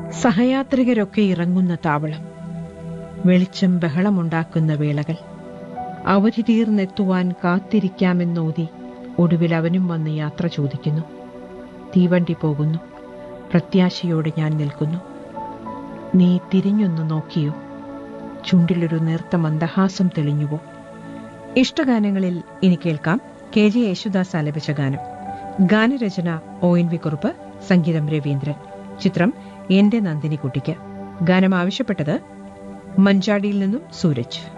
സഹയാത്രികരൊക്കെ ഇറങ്ങുന്ന താവളം വെളിച്ചം ബഹളമുണ്ടാക്കുന്ന വേളകൾ അവധി തീർന്നെത്തുവാൻ കാത്തിരിക്കാമെന്നോതി ഒടുവിൽ അവനും വന്ന് യാത്ര ചോദിക്കുന്നു തീവണ്ടി പോകുന്നു പ്രത്യാശയോടെ ഞാൻ നിൽക്കുന്നു നീ തിരിഞ്ഞൊന്നു നോക്കിയോ ചുണ്ടിലൊരു നേർത്ത മന്ദഹാസം തെളിഞ്ഞുവോ ഇഷ്ടഗാനങ്ങളിൽ ഇനി കേൾക്കാം കെ ജെ യേശുദാസ് ആലപിച്ച ഗാനം ഗാനരചന ഒ എൻ വി കുറുപ്പ് സംഗീതം രവീന്ദ്രൻ ചിത്രം എന്റെ നന്ദിനി കുട്ടിക്ക് ഗാനം ആവശ്യപ്പെട്ടത് മഞ്ചാടിയിൽ നിന്നും സൂരജ്